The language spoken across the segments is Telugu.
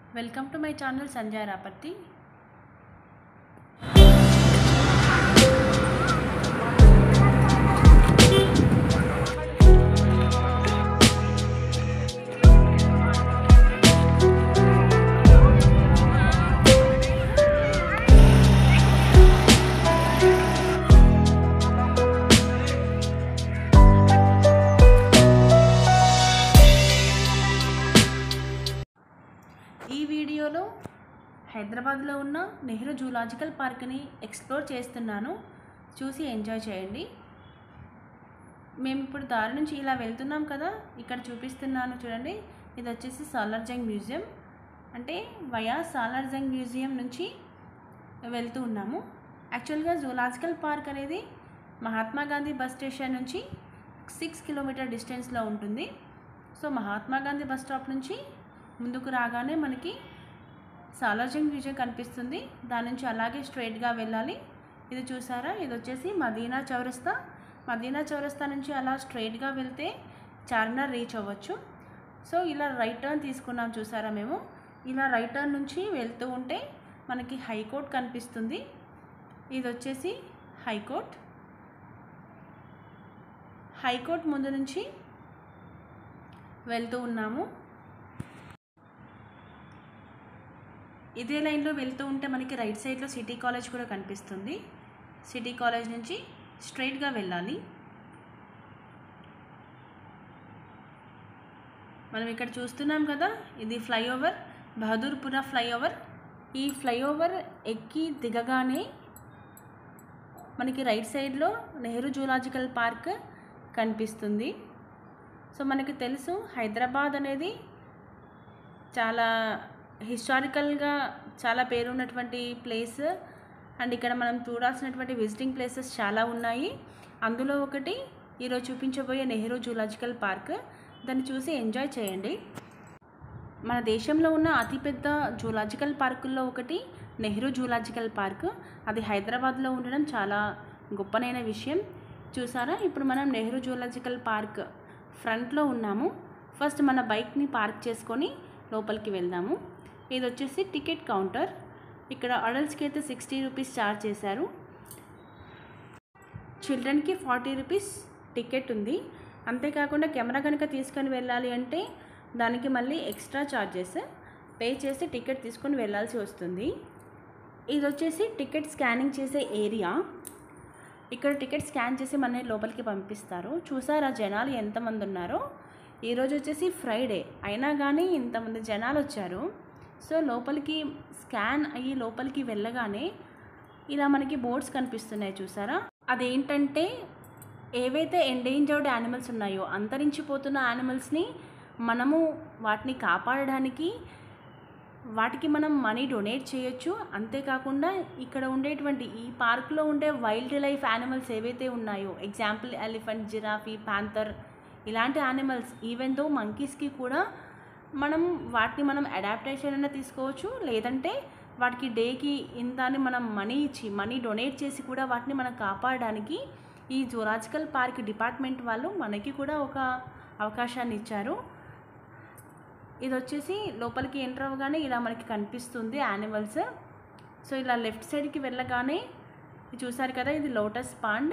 welcome to my channel Sanjay Raparthi ఈ వీడియోలో హైదరాబాద్లో ఉన్న నెహ్రూ జూలాజికల్ పార్క్ని ఎక్స్ప్లోర్ చేస్తున్నాను చూసి ఎంజాయ్ చేయండి మేము ఇప్పుడు దారి నుంచి ఇలా వెళ్తున్నాం కదా ఇక్కడ చూపిస్తున్నాను చూడండి ఇది వచ్చేసి సాలార్జంగ్ మ్యూజియం అంటే వయా సాలార్జంగ్ మ్యూజియం నుంచి వెళ్తూ ఉన్నాము యాక్చువల్గా జూలాజికల్ పార్క్ అనేది మహాత్మా గాంధీ బస్ స్టేషన్ నుంచి సిక్స్ కిలోమీటర్ డిస్టెన్స్లో ఉంటుంది so Mahatma Gandhi bus stop నుంచి ముందుకు రాగానే మనకి సాలార్జంగ్ మ్యూజియం కనిపిస్తుంది దాని నుంచి అలాగే స్ట్రైట్గా వెళ్ళాలి ఇది చూసారా ఇది వచ్చేసి మదీనా చౌరస్తా మదీనా చౌరస్తా నుంచి అలా స్ట్రైట్గా వెళ్తే చార్మినార్ రీచ్ అవ్వచ్చు సో ఇలా రైట్ టర్న్ తీసుకున్నాం చూసారా మేము ఇలా రైట్ టర్న్ నుంచి వెళ్తూ ఉంటే మనకి హైకోర్ట్ కనిపిస్తుంది ఇది వచ్చేసి హైకోర్ట్ హైకోర్ట్ ముందు నుంచి వెళ్తూ ఉన్నాము ఇదే లైన్లో వెళ్తూ ఉంటే మనకి రైట్ సైడ్లో సిటీ కాలేజ్ కూడా కనిపిస్తుంది సిటీ కాలేజ్ నుంచి స్ట్రైట్గా వెళ్ళాలి మనం ఇక్కడ చూస్తున్నాం కదా ఇది ఫ్లైఓవర్ బహదూర్పుర ఫ్లైఓవర్ ఈ ఫ్లైఓవర్ ఎక్కి దిగగానే మనకి రైట్ సైడ్లో నెహ్రూ జూలాజికల్ పార్క్ కనిపిస్తుంది సో మనకి తెలుసు హైదరాబాద్ అనేది చాలా హిస్టారికల్గా చాలా పేరున్నటువంటి ప్లేస్ అండ్ ఇక్కడ మనం చూడాల్సినటువంటి విజిటింగ్ ప్లేసెస్ చాలా ఉన్నాయి అందులో ఒకటి ఈరోజు చూపించబోయే నెహ్రూ జూలాజికల్ పార్క్ దాన్ని చూసి ఎంజాయ్ చేయండి మన దేశంలో ఉన్న అతిపెద్ద జూలాజికల్ పార్కుల్లో ఒకటి నెహ్రూ జూలాజికల్ పార్క్ అది హైదరాబాద్లో ఉండడం చాలా గొప్పనైన విషయం చూసారా ఇప్పుడు మనం నెహ్రూ జూలాజికల్ పార్క్ ఫ్రంట్లో ఉన్నాము ఫస్ట్ మన బైక్ని పార్క్ చేసుకొని లోపలికి వెళ్దాము ఇది వచ్చేసి టికెట్ కౌంటర్ ఇక్కడ అడల్ట్స్కి అయితే సిక్స్టీ రూపీస్ ఛార్జ్ చేశారు చిల్డ్రన్కి ఫార్టీ రూపీస్ టికెట్ ఉంది అంతేకాకుండా కెమెరా కనుక తీసుకొని వెళ్ళాలి అంటే దానికి మళ్ళీ ఎక్స్ట్రా ఛార్జెస్ పే చేసి టికెట్ తీసుకొని వెళ్ళాల్సి వస్తుంది ఇది వచ్చేసి టికెట్ స్కానింగ్ చేసే ఏరియా ఇక్కడ టికెట్ స్కాన్ చేసి మన లోపలికి పంపిస్తారు చూసారా జనాలు ఎంతమంది ఉన్నారో ఈరోజు వచ్చేసి ఫ్రైడే అయినా కానీ ఇంతమంది జనాలు వచ్చారు సో లోపలికి స్కాన్ అయ్యి లోపలికి వెళ్ళగానే ఇలా మనకి బోర్డ్స్ కనిపిస్తున్నాయి చూసారా అదేంటంటే ఏవైతే ఎండేంజర్డ్ యానిమల్స్ ఉన్నాయో అంతరించిపోతున్న యానిమల్స్ని మనము వాటిని కాపాడడానికి వాటికి మనం మనీ డొనేట్ చేయొచ్చు అంతేకాకుండా ఇక్కడ ఉండేటువంటి ఈ పార్క్లో ఉండే వైల్డ్ లైఫ్ యానిమల్స్ ఏవైతే ఉన్నాయో ఎగ్జాంపుల్ ఎలిఫెంట్ జిరాఫీ ప్యాంథర్ ఇలాంటి యానిమల్స్ ఈవెన్ దో మంకీస్కి కూడా మనం వాటిని మనం అడాప్టేషన్ అయినా తీసుకోవచ్చు లేదంటే వాటికి డేకి ఇంత అని మనం మనీ ఇచ్చి మనీ డొనేట్ చేసి కూడా వాటిని మనం కాపాడడానికి ఈ జూలాజికల్ పార్క్ డిపార్ట్మెంట్ వాళ్ళు మనకి కూడా ఒక అవకాశాన్ని ఇచ్చారు ఇది వచ్చేసి లోపలికి ఎంటర్ అవ్వగానే ఇలా మనకి కనిపిస్తుంది యానిమల్స్ సో ఇలా లెఫ్ట్ సైడ్కి వెళ్ళగానే ఇది చూసారు కదా ఇది లోటస్ పాండ్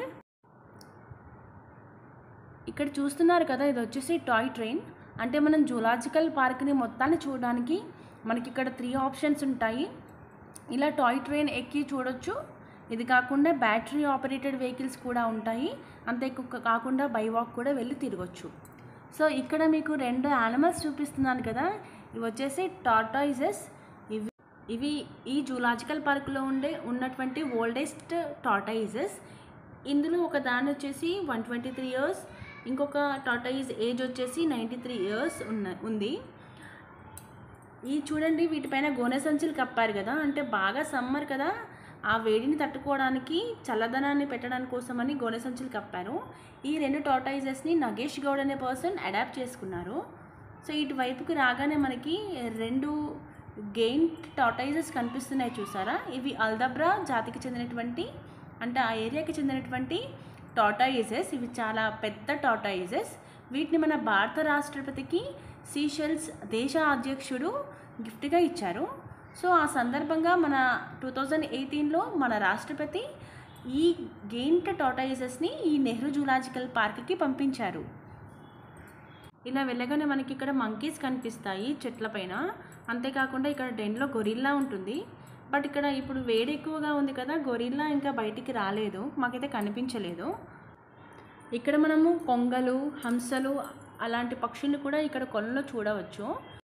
ఇక్కడ చూస్తున్నారు కదా ఇది వచ్చేసి టాయ్ ట్రైన్ అంటే మనం జూలాజికల్ పార్క్ని మొత్తాన్ని చూడడానికి మనకి ఇక్కడ త్రీ ఆప్షన్స్ ఉంటాయి ఇలా టాయ్ ట్రైన్ ఎక్కి చూడొచ్చు ఇది కాకుండా బ్యాటరీ ఆపరేటెడ్ వెహికల్స్ కూడా ఉంటాయి అంతే కాకుండా బై వాక్ కూడా వెళ్ళి తిరగచ్చు సో ఇక్కడ మీకు రెండు యానిమల్స్ చూపిస్తున్నాను కదా ఇవి వచ్చేసి టార్టాయిజెస్ ఇవి ఇవి ఈ జూలాజికల్ పార్క్లో ఉండే ఉన్నటువంటి ఓల్డెస్ట్ టార్టాయిజెస్ ఇందులో ఒక దాని వచ్చేసి వన్ ట్వంటీ త్రీ ఇయర్స్ ఇంకొక టార్టాయిజ్ ఏజ్ వచ్చేసి నైంటీ త్రీ ఇయర్స్ ఉన్న ఉంది ఈ చూడండి వీటిపైన గోనె సంచులు కప్పారు కదా అంటే బాగా సమ్మర్ కదా ఆ వేడిని తట్టుకోవడానికి చల్లదనాన్ని పెట్టడానికి కోసమని గోనె సంచులు కప్పారు ఈ రెండు టార్టాయిజెస్ని నగేష్ గౌడ్ అనే పర్సన్ అడాప్ట్ చేసుకున్నారు సో ఇటువైపుకి రాగానే మనకి రెండు గెయిన్ టార్టాయిజెస్ కనిపిస్తున్నాయి చూసారా ఇవి అల్దబ్రా జాతికి చెందినటువంటి అంటే ఆ ఏరియాకి చెందినటువంటి టార్టాయిజెస్ ఇవి చాలా పెద్ద టార్టాయిజెస్ వీటిని మన భారత రాష్ట్రపతికి సీషెల్స్ దేశ అధ్యక్షుడు గిఫ్ట్గా ఇచ్చారు సో ఆ సందర్భంగా మన టూ థౌజండ్ ఎయిటీన్లో మన రాష్ట్రపతి ఈ గెయింట్ టాటాయిజెస్ని ఈ నెహ్రూ జూలాజికల్ పార్క్కి పంపించారు ఇలా వెళ్ళగానే మనకి ఇక్కడ మంకీస్ కనిపిస్తాయి చెట్లపైన అంతేకాకుండా ఇక్కడ డెన్లో గొరిల్లా ఉంటుంది బట్ ఇక్కడ ఇప్పుడు వేడి ఎక్కువగా ఉంది కదా గొరిల్లా ఇంకా బయటికి రాలేదు మాకైతే కనిపించలేదు ఇక్కడ మనము కొంగలు హంసలు అలాంటి పక్షులు కూడా ఇక్కడ కొలలో చూడవచ్చు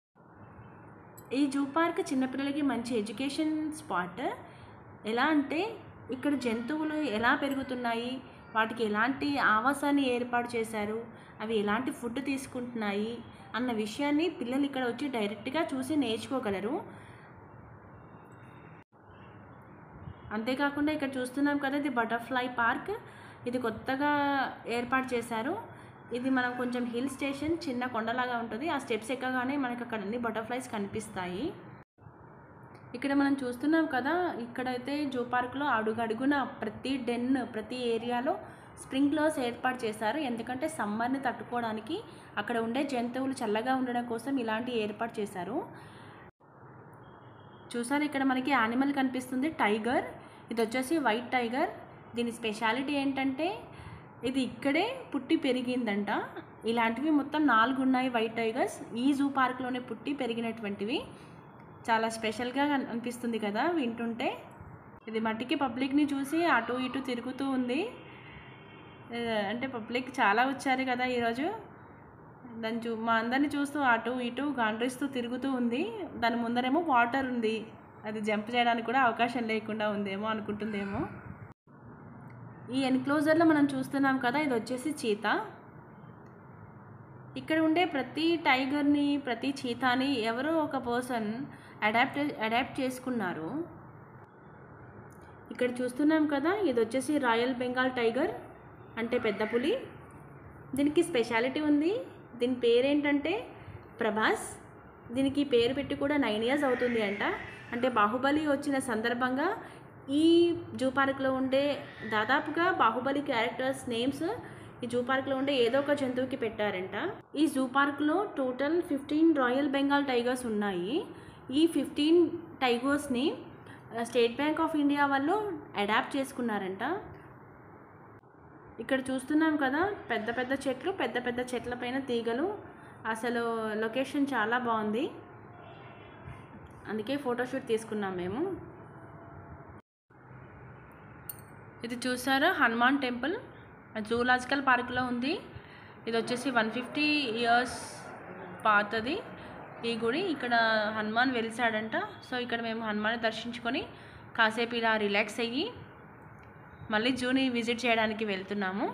ఈ జూ పార్క్ చిన్నపిల్లలకి మంచి ఎడ్యుకేషన్ స్పాట్ ఎలా అంటే ఇక్కడ జంతువులు ఎలా పెరుగుతున్నాయి వాటికి ఎలాంటి ఆవాసాన్ని ఏర్పాటు చేశారు అవి ఎలాంటి ఫుడ్ తీసుకుంటున్నాయి అన్న విషయాన్ని పిల్లలు ఇక్కడ వచ్చి డైరెక్ట్గా చూసి నేర్చుకోగలరు అంతేకాకుండా ఇక్కడ చూస్తున్నాం కదా ఇది బటర్ఫ్లై పార్క్ ఇది కొత్తగా ఏర్పాటు చేశారు ఇది మనం కొంచెం హిల్ స్టేషన్ చిన్న కొండలాగా ఉంటుంది ఆ స్టెప్స్ ఎక్కగానే మనకి అక్కడ అన్ని బటర్ఫ్లైస్ కనిపిస్తాయి ఇక్కడ మనం చూస్తున్నాం కదా ఇక్కడైతే జూ పార్క్లో అడుగడుగున ప్రతి డెన్ ప్రతి ఏరియాలో స్ప్రింక్లర్స్ ఏర్పాటు చేశారు ఎందుకంటే సమ్మర్ని తట్టుకోవడానికి అక్కడ ఉండే జంతువులు చల్లగా ఉండడం కోసం ఇలాంటి ఏర్పాటు చేశారు చూసారు ఇక్కడ మనకి యానిమల్ కనిపిస్తుంది టైగర్ ఇది వచ్చేసి వైట్ టైగర్ దీని స్పెషాలిటీ ఏంటంటే ఇది ఇక్కడే పుట్టి పెరిగిందంట ఇలాంటివి మొత్తం నాలుగు ఉన్నాయి వైట్ టైగర్స్ ఈ జూ పార్క్లోనే పుట్టి పెరిగినటువంటివి చాలా స్పెషల్గా అన్- అనిపిస్తుంది కదా వింటుంటే ఇది మట్టికి పబ్లిక్ని చూసి అటు ఇటు తిరుగుతూ ఉంది ఏ, అంటే పబ్లిక్ చాలా వచ్చారు కదా ఈరోజు దాన్ని చూ మా అందరిని చూస్తూ అటు ఇటు గాండ్రిస్తూ తిరుగుతూ ఉంది దాని ముందరేమో వాటర్ ఉంది అది జంప్ చేయడానికి కూడా అవకాశం లేకుండా ఉందేమో అనుకుంటుందేమో ఈ ఎన్క్లోజర్లో మనం చూస్తున్నాం కదా ఇది వచ్చేసి చీత ఇక్కడ ఉండే ప్రతి టైగర్ని ప్రతి చీతాని ఎవరో ఒక పర్సన్ అడాప్ట్ అడాప్ట్ చేసుకున్నారు ఇక్కడ చూస్తున్నాం కదా ఇది వచ్చేసి రాయల్ బెంగాల్ టైగర్ అంటే పెద్ద పులి దీనికి స్పెషాలిటీ ఉంది దీని పేరేంటంటే ప్రభాస్ దీనికి పేరు పెట్టి కూడా నైన్ ఇయర్స్ అవుతుంది అంట అంటే బాహుబలి వచ్చిన సందర్భంగా ఈ జూ పార్క్లో ఉండే దాదాపుగా బాహుబలి క్యారెక్టర్స్ నేమ్స్ ఈ జూ పార్క్లో ఉండే ఏదో ఒక జంతువుకి పెట్టారంట ఈ జూ పార్క్లో total fifteen royal Bengal tigers ఉన్నాయి ఈ ఫిఫ్టీన్ టైగర్స్ని స్టేట్ బ్యాంక్ ఆఫ్ ఇండియా వాళ్ళు అడాప్ట్ చేసుకున్నారంట ఇక్కడ చూస్తున్నాం కదా పెద్ద పెద్ద చెట్లు పెద్ద పెద్ద చెట్ల పైన తీగలు అసలు లొకేషన్ చాలా బాగుంది అందుకే ఫోటోషూట్ తీసుకున్నాం మేము ఇది చూసారా హనుమాన్ టెంపుల్ జూలాజికల్ పార్క్లో ఉంది ఇది వచ్చేసి వన్ ఫిఫ్టీ ఇయర్స్ పాతది ఈ గుడి ఇక్కడ హనుమాన్ వెలిసాడంట సో ఇక్కడ మేము హనుమాన్ దర్శించుకొని కాసేపు ఇలా రిలాక్స్ అయ్యి మళ్ళీ జూని విజిట్ చేయడానికి వెళ్తున్నాము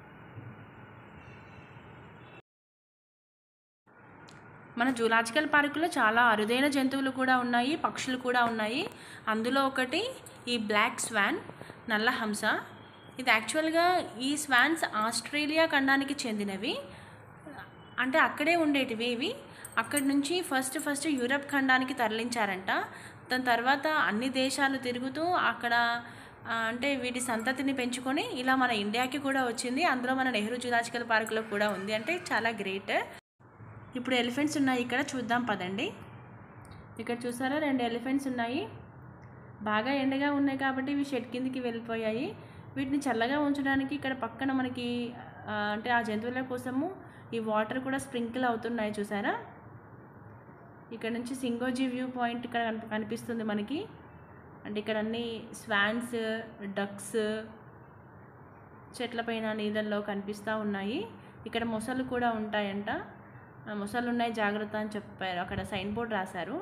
మన జూలాజికల్ పార్కులో చాలా అరుదైన జంతువులు కూడా ఉన్నాయి పక్షులు కూడా ఉన్నాయి అందులో ఒకటి ఈ బ్లాక్ స్వాన్ నల్ల హంస ఇది యాక్చువల్గా ఈ స్వాన్స్ ఆస్ట్రేలియా ఖండానికి చెందినవి అంటే అక్కడే ఉండేటివి ఇవి అక్కడి నుంచి ఫస్ట్ ఫస్ట్ యూరప్ ఖండానికి తరలించారంట దాని తర్వాత అన్ని దేశాలు తిరుగుతూ అక్కడ ఆ, అంటే వీటి సంతతిని పెంచుకొని ఇలా మన ఇండియాకి కూడా వచ్చింది అందులో మన నెహ్రూ జూలాజికల్ పార్కులో కూడా ఉంది అంటే చాలా గ్రేట్ ఇప్పుడు ఎలిఫెంట్స్ ఉన్నాయి ఇక్కడ చూద్దాం పదండి ఇక్కడ చూసారా రెండు ఎలిఫెంట్స్ ఉన్నాయి బాగా ఎండగా ఉన్నాయి కాబట్టి ఇవి షెడ్ కిందికి వెళ్ళిపోయాయి వీటిని చల్లగా ఉంచడానికి ఇక్కడ పక్కన మనకి ఆ, అంటే ఆ జంతువుల కోసము ఈ వాటర్ కూడా స్ప్రింకిల్ అవుతున్నాయి చూసారా ఇక్కడ నుంచి సింగోజీ వ్యూ పాయింట్ ఇక్కడ కనిపి- కనిపిస్తుంది మనకి అంటే ఇక్కడ అన్ని స్వాన్స్ డక్స్ చెట్లపైన నీళ్ళల్లో కనిపిస్తూ ఉన్నాయి ఇక్కడ మొసళ్ళు కూడా ఉంటాయంట ఆ మొసళ్ళు ఉన్నాయి జాగ్రత్త అని చెప్పారు అక్కడ సైన్ బోర్డ్ రాశారు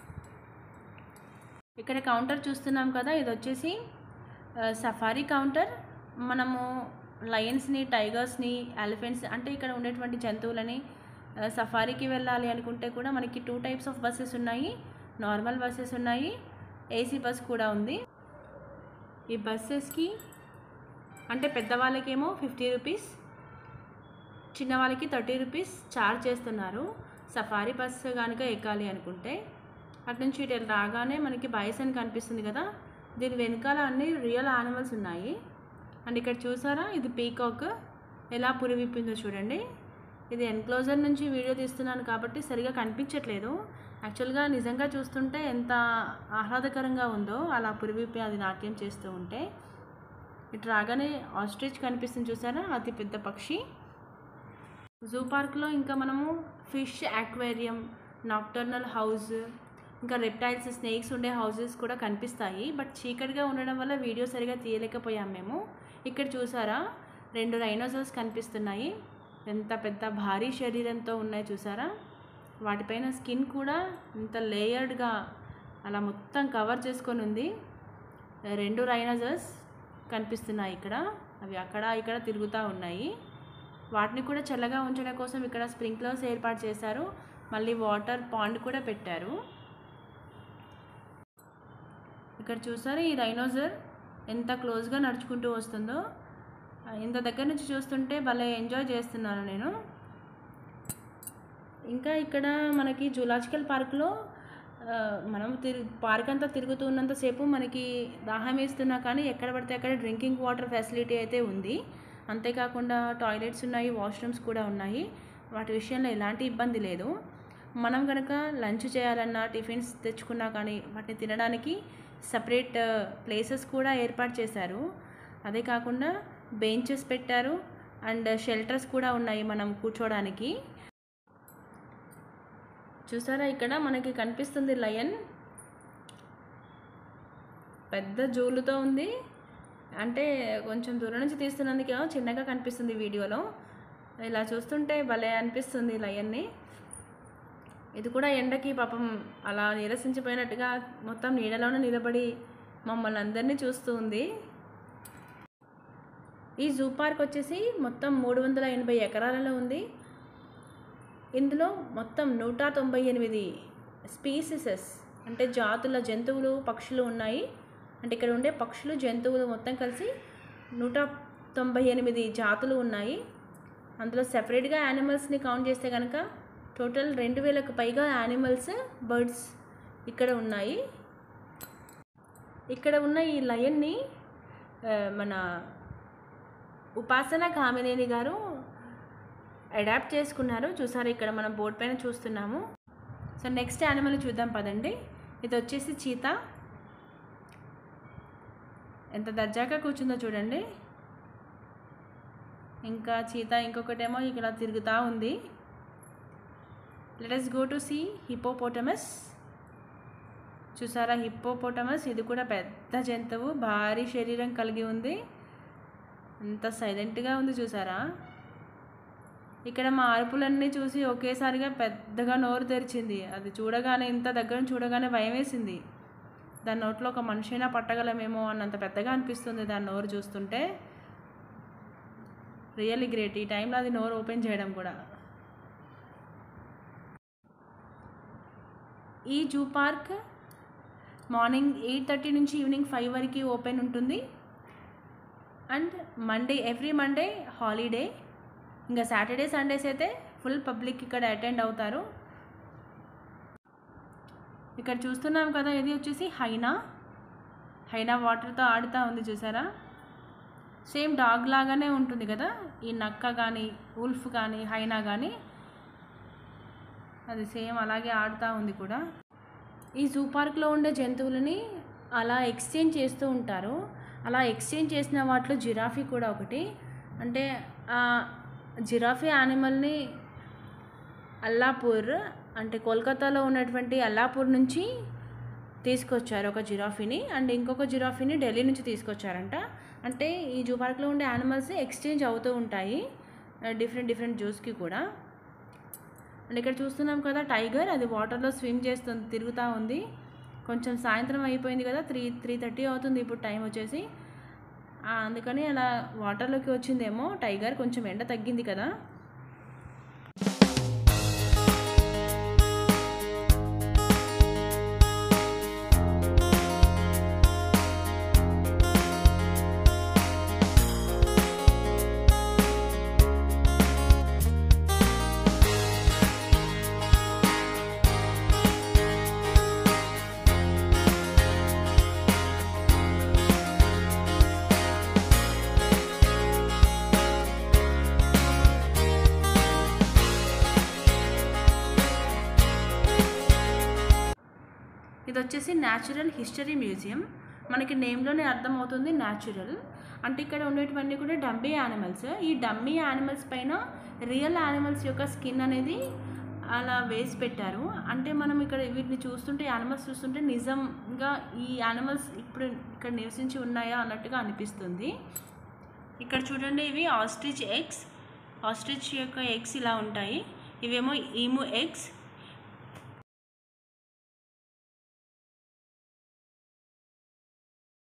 ఇక్కడ కౌంటర్ చూస్తున్నాం కదా ఇది వచ్చేసి సఫారీ కౌంటర్ మనము లయన్స్ని టైగర్స్ని ఎలిఫెంట్స్ అంటే ఇక్కడ ఉండేటువంటి జంతువులని ఆ, సఫారీకి వెళ్ళాలి అనుకుంటే కూడా మనకి టూ టైప్స్ ఆఫ్ బస్సెస్ ఉన్నాయి నార్మల్ బస్సెస్ ఉన్నాయి ఏసీ బస్ కూడా ఉంది ఈ బస్సెస్కి అంటే పెద్దవాళ్ళకేమో ఫిఫ్టీ రూపీస్ చిన్నవాళ్ళకి థర్టీ రూపీస్ ఛార్జ్ చేస్తున్నారు సఫారీ బస్సు కనుక ఎక్కాలి అనుకుంటే అటు నుంచి ఇటు రాగానే మనకి బైసన్ కనిపిస్తుంది కదా దీని వెనకాల అన్ని రియల్ యానిమల్స్ ఉన్నాయి అండ్ ఇక్కడ చూసారా ఇది పీకాక్ ఎలా పురి విప్పిందో చూడండి ఇది ఎన్క్లోజర్ నుంచి వీడియో తీస్తున్నాను కాబట్టి సరిగా కనిపించట్లేదు యాక్చువల్గా నిజంగా చూస్తుంటే ఎంత ఆహ్లాదకరంగా ఉందో అలా పురివిప్పి అది నాట్యం చేస్తూ ఉంటే ఇటు రాగానే ఆస్ట్రిచ్ కనిపిస్తుంది చూసారా అతి పెద్ద పక్షి జూ పార్క్లో ఇంకా మనము ఫిష్ ఆక్వేరియం నాక్టర్నల్ హౌస్ ఇంకా రెప్టైల్స్ స్నేక్స్ ఉండే హౌసెస్ కూడా కనిపిస్తాయి బట్ చీకటిగా ఉండడం వల్ల వీడియో సరిగా తీయలేకపోయాం మేము ఇక్కడ చూసారా రెండు రైనోసర్స్ కనిపిస్తున్నాయి ఎంత పెద్ద భారీ శరీరంతో ఉన్నాయి చూసారా వాటిపైన స్కిన్ కూడా ఇంత లేయర్డ్గా అలా మొత్తం కవర్ చేసుకొని ఉంది రెండు రైనోసర్స్ కనిపిస్తున్నాయి ఇక్కడ అవి అక్కడ ఇక్కడ తిరుగుతూ ఉన్నాయి వాటిని కూడా చల్లగా ఉంచడం కోసం ఇక్కడ స్ప్రింక్లర్స్ ఏర్పాటు చేశారు మళ్ళీ వాటర్ పాండ్ కూడా పెట్టారు ఇక్కడ చూసారు ఈ రైనోజర్ ఎంత క్లోజ్గా నడుచుకుంటూ వస్తుందో ఇంత దగ్గర నుంచి చూస్తుంటే భలే ఎంజాయ్ చేస్తున్నాను నేను ఇంకా ఇక్కడ మనకి జూలాజికల్ పార్క్లో ఆ, మనం తిరు పార్క్ అంతా తిరుగుతూ ఉన్నంతసేపు మనకి దాహం వేస్తున్నా కానీ ఎక్కడ పడితే అక్కడ డ్రింకింగ్ వాటర్ ఫెసిలిటీ అయితే ఉంది అంతేకాకుండా టాయిలెట్స్ ఉన్నాయి వాష్రూమ్స్ కూడా ఉన్నాయి వాటి విషయంలో ఎలాంటి ఇబ్బంది లేదు మనం కనుక లంచ్ చేయాలన్నా టిఫిన్స్ తెచ్చుకున్నా కానీ వాటిని తినడానికి సపరేట్ ప్లేసెస్ కూడా ఏర్పాటు చేశారు అదే కాకుండా బెంచెస్ పెట్టారు అండ్ షెల్టర్స్ కూడా ఉన్నాయి మనం కూర్చోడానికి చూసారా ఇక్కడ మనకి కనిపిస్తుంది లయన్ పెద్ద జూలుతో ఉంది అంటే కొంచెం దూరం నుంచి తీస్తున్నందుకే చిన్నగా కనిపిస్తుంది వీడియోలో ఇలా చూస్తుంటే భలే అనిపిస్తుంది లయన్ని ఇది కూడా ఎండకి పాపం అలా నీరసించిపోయినట్టుగా మొత్తం నీడలోనే నిలబడి మమ్మల్ని అందరినీ చూస్తూ ఉంది ఈ జూ పార్క్ వచ్చేసి మొత్తం మూడు వందల ఎనభై ఎకరాలలో ఉంది ఇందులో మొత్తం నూట తొంభై ఎనిమిది స్పీసీసెస్ అంటే జాతుల జంతువులు పక్షులు ఉన్నాయి అంటే ఇక్కడ ఉండే పక్షులు జంతువులు మొత్తం కలిసి నూట తొంభై ఎనిమిది జాతులు ఉన్నాయి అందులో సెపరేట్గా యానిమల్స్ని కౌంట్ చేస్తే కనుక టోటల్ రెండు వేలకు పైగా యానిమల్స్ బర్డ్స్ ఇక్కడ ఉన్నాయి ఇక్కడ ఉన్న ఈ లయన్ని ఆ, మన ఉపాసన కామినేని గారు అడాప్ట్ చేసుకున్నారు చూసారు ఇక్కడ మనం బోర్డ్ పైన చూస్తున్నాము సో నెక్స్ట్ యానిమల్ చూద్దాం పదండి ఇది వచ్చేసి చీత ఎంత దర్జాగా కూర్చుందో చూడండి ఇంకా చీత ఇంకొకటేమో ఇక్కడ తిరుగుతూ ఉంది let's go to see hippopotamus చూసారా హిప్పోపోటమస్ ఇది కూడా పెద్ద జంతువు భారీ శరీరం కలిగి ఉంది ఎంత సైలెంట్గా ఉంది చూసారా ఇక్కడ మా అరుపులన్నీ చూసి ఒకేసారిగా పెద్దగా నోరు తెరిచింది అది చూడగానే ఇంత దగ్గర నుంచి చూడగానే భయం వేసింది దాని నోట్లో ఒక మనిషైనా పట్టగలమేమో అన్నంత పెద్దగా అనిపిస్తుంది దాని నోరు చూస్తుంటే రియల్లీ గ్రేట్ ఈ టైంలో అది నోరు ఓపెన్ చేయడం కూడా ఈ zoo park morning eight thirty నుంచి ఈవినింగ్ ఫైవ్ వరకు ఓపెన్ ఉంటుంది and Monday every Monday holiday ఇంకా సాటర్డే సండేస్ అయితే ఫుల్ పబ్లిక్ ఇక్కడ అటెండ్ అవుతారు ఇక్కడ చూస్తున్నాం కదా ఇది వచ్చేసి హైనా హైనా వాటర్తో ఆడుతూ ఉంది చూసారా సేమ్ డాగ్ లాగానే ఉంటుంది కదా ఈ నక్క కానీ ఉల్ఫ్ కానీ హైనా కానీ అది సేమ్ అలాగే ఆడుతూ ఉంది కూడా ఈ జూ పార్క్లో ఉండే జంతువులని అలా ఎక్స్చేంజ్ చేస్తూ ఉంటారు అలా ఎక్స్చేంజ్ చేసిన వాటిలో జిరాఫీ కూడా ఒకటి అంటే ఆ జిరాఫీ యానిమల్ని అల్లాపూర్ అంటే కోల్కతాలో ఉన్నటువంటి అల్లాపూర్ నుంచి తీసుకొచ్చారు ఒక జిరాఫీని అండ్ ఇంకొక జిరాఫీని ఢిల్లీ నుంచి తీసుకొచ్చారంట అంటే ఈ జూ పార్క్లో ఉండే యానిమల్స్ ఎక్స్చేంజ్ అవుతూ ఉంటాయి డిఫరెంట్ డిఫరెంట్ జూస్కి కూడా అండ్ ఇక్కడ చూస్తున్నాం కదా టైగర్ అది వాటర్లో స్విమ్ చేస్తుంది తిరుగుతూ ఉంది కొంచెం సాయంత్రం అయిపోయింది కదా త్రీ త్రీ థర్టీ అవుతుంది ఇప్పుడు టైం వచ్చేసి ఆ, అందుకని అలా వాటర్లోకి వచ్చిందేమో టైగర్ కొంచెం ఎండ తగ్గింది కదా ఇది వచ్చేసి న్యాచురల్ హిస్టరీ మ్యూజియం మనకి నేమ్లోనే అర్థమవుతుంది న్యాచురల్ అంటే ఇక్కడ ఉండేటివన్నీ కూడా డమ్మీ యానిమల్స్ ఈ డమ్మీ యానిమల్స్ పైన రియల్ యానిమల్స్ యొక్క స్కిన్ అనేది అలా వేసి పెట్టారు అంటే మనం ఇక్కడ వీటిని చూస్తుంటే యానిమల్స్ చూస్తుంటే నిజంగా ఈ యానిమల్స్ ఇప్పుడు ఇక్కడ నివసించి ఉన్నాయా అన్నట్టుగా అనిపిస్తుంది ఇక్కడ చూడండి ఇవి ఆస్ట్రిచ్ ఎగ్స్ ఆస్ట్రిచ్ యొక్క ఎగ్స్ ఇలా ఉంటాయి ఇవేమో ఈము ఎగ్స్